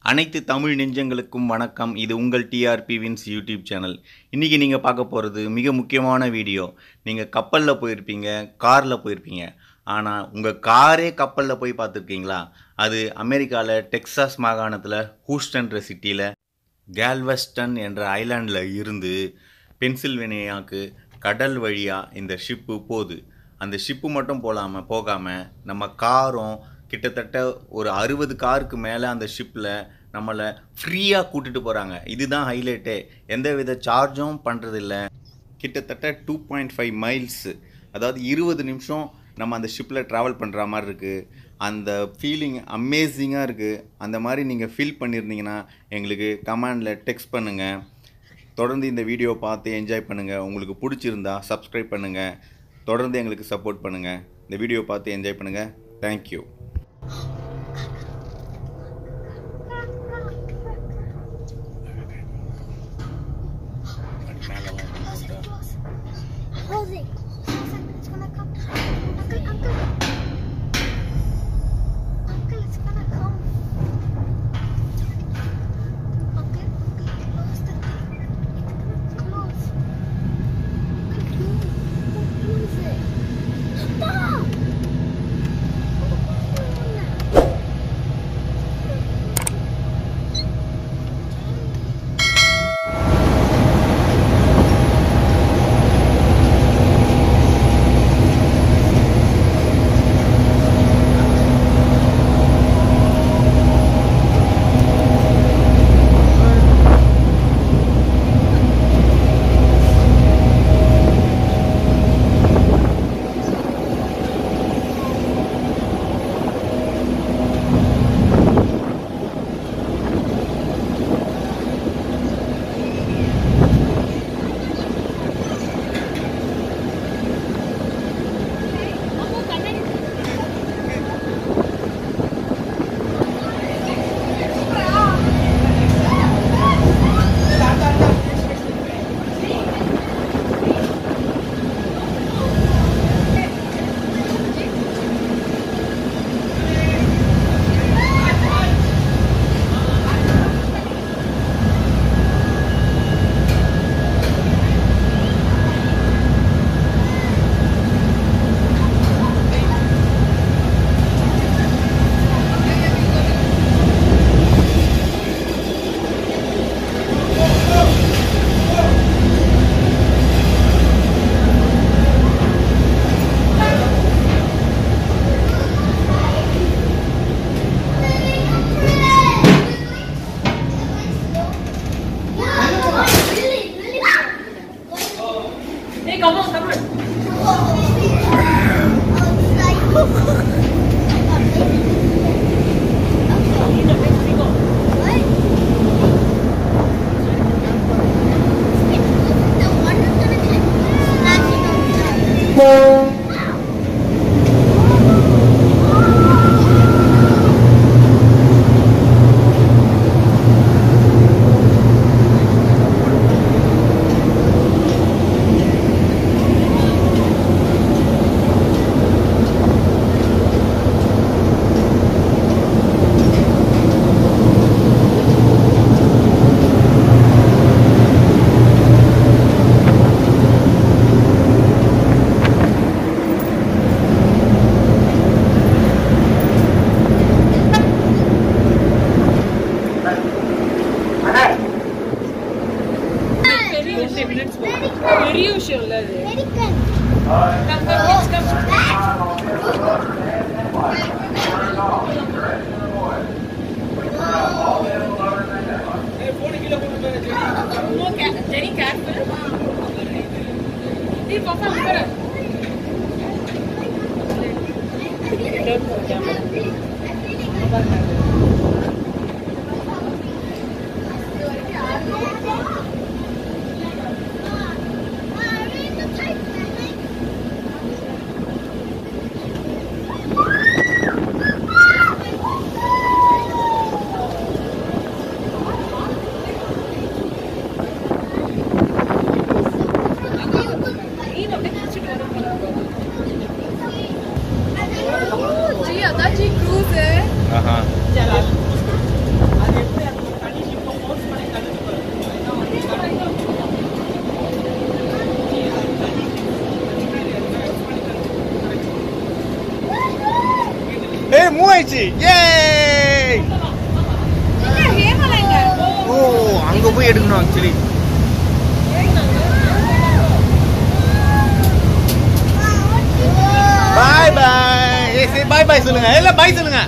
அனைத்து தமிழ் நெஞ்சங்களுக்கும் வணக்கம் இது உங்கள் டிஆர்பி வின்ஸ் யூடியூப் சேனல் இன்றைக்கி நீங்கள் பார்க்க போகிறது மிக முக்கியமான வீடியோ நீங்கள் கப்பலில் போயிருப்பீங்க காரில் போயிருப்பீங்க ஆனால் உங்கள் காரே கப்பலில் போய் பார்த்துருக்கீங்களா அது அமெரிக்காவில் டெக்சாஸ் மாகாணத்தில் ஹூஸ்டன்ற சிட்டியில் கேல்வெஸ்டன் என்ற ஐலாண்டில் இருந்து பென்சில்வேனியாவுக்கு கடல் வழியாக இந்த ஷிப்பு போகுது அந்த ஷிப்பு மட்டும் போகாமல் போகாமல் நம்ம காரும் கிட்டத்தட்ட ஒரு அறுபது காருக்கு மேலே அந்த ஷிப்பில் நம்மளை ஃப்ரீயாக கூட்டிகிட்டு போகிறாங்க இதுதான் ஹைலைட்டே எந்த வித சார்ஜும் பண்ணுறதில்ல கிட்டத்தட்ட டூ பாயிண்ட் ஃபைவ் மைல்ஸ் அதாவது இருபது நிமிஷம் நம்ம அந்த ஷிப்பில் ட்ராவல் பண்ணுற மாதிரி இருக்குது அந்த ஃபீலிங் அமேசிங்காக இருக்குது அந்த மாதிரி நீங்கள் ஃபீல் பண்ணியிருந்தீங்கன்னா எங்களுக்கு கமெண்டில் டெக்ஸ்ட் பண்ணுங்கள் தொடர்ந்து இந்த வீடியோ பார்த்து என்ஜாய் பண்ணுங்கள் உங்களுக்கு பிடிச்சிருந்தா சப்ஸ்கிரைப் பண்ணுங்கள் தொடர்ந்து எங்களுக்கு சப்போர்ட் பண்ணுங்கள் இந்த வீடியோ பார்த்து என்ஜாய் பண்ணுங்கள் thank you Hold it. It's gonna come. Uncle, uncle. Uncle, it's gonna come. Uncle, uncle, close the thing. It's gonna close. Uncle, move. Who is it? Stop! Hey, come on, come on. பெரிய விஷயம் minutes பெரிய விஷயம் இல்ல அது Come, come, kids, come. No, ca- Jenny, careful. Hey, Papa, look at her. Turn for camera. நீ அப்படியே குடிச்சிட்டு வர போறாங்க. ஜி, அதான் ஜி cruise. ஆஹா சரி. ஆயிடுச்சு ஏய் எங்க ஹேமலா எங்க ஓ அங்க போய் எடுக்கணும் ஆக்சுவலி பாய் பாய் ஏ சரி பாய் பாய் சொல்லுங்க இல்ல பாய் சொல்லுங்க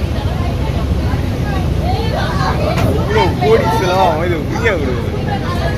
இவ்வளோ கோடிஸ்லாம் இது ஃப்ரீயாக கொடுக்குது